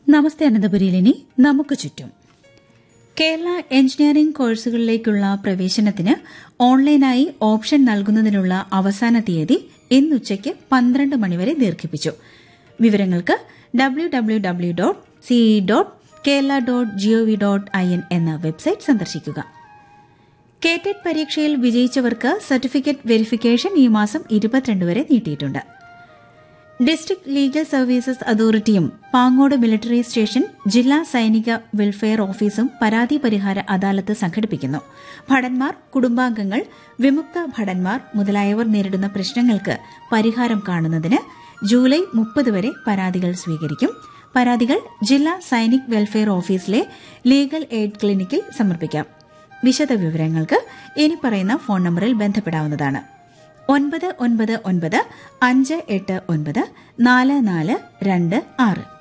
നമസ്തേ അനന്തപുരിയിലിനി നമുക്ക് ചുറ്റും കേരള എഞ്ചിനീയറിംഗ് കോഴ്സുകളിലേക്കുള്ള പ്രവേശനത്തിന് ഓൺലൈനായി ഓപ്ഷൻ നൽകുന്നതിനുള്ള അവസാന തീയതി ഇന്നുച്ചയ്ക്ക് പന്ത്രണ്ട് മണിവരെ ദീർഘിപ്പിച്ചു വിവരങ്ങൾക്ക് W W W dot CE dot Kerala dot GOV dot I N എന്ന വെബ്സൈറ്റ് സന്ദർശിക്കുക കേറ്റഡ് പരീക്ഷയിൽ വിജയിച്ചവർക്ക് സർട്ടിഫിക്കറ്റ് വെരിഫിക്കേഷൻ ഈ മാസം ഇരുപത്തിരണ്ട് വരെ നീട്ടിയിട്ടുണ്ട് ഡിസ്ട്രിക്ട് ലീഗൽ സർവീസസ് അതോറിറ്റിയും പാങ്ങോട് മിലിറ്ററി സ്റ്റേഷൻ ജില്ലാ സൈനിക വെൽഫെയർ ഓഫീസും പരാതി പരിഹാര അദാലത്ത് സംഘടിപ്പിക്കുന്നു ഭടന്മാർ കുടുംബാംഗങ്ങൾ വിമുക്ത ഭടന്മാർ മുതലായവർ നേരിടുന്ന പ്രശ്നങ്ങൾക്ക് പരിഹാരം കാണുന്നതിന് ജൂലൈ മുപ്പത് വരെ പരാതികൾ സ്വീകരിക്കും പരാതികൾ ജില്ലാ സൈനിക് വെൽഫെയർ ഓഫീസിലെ ലീഗൽ എയ്ഡ് ക്ലിനിക്കിൽ സമർപ്പിക്കാം വിശദവിവരങ്ങൾക്ക് ഇനി പറയുന്ന ഫോൺ നമ്പറിൽ ബന്ധപ്പെടാവുന്നതാണ് ഒൻപത് ഒൻപത് ഒൻപത് അഞ്ച് എട്ട് ഒൻപത് നാല് നാല് രണ്ട് ആറ്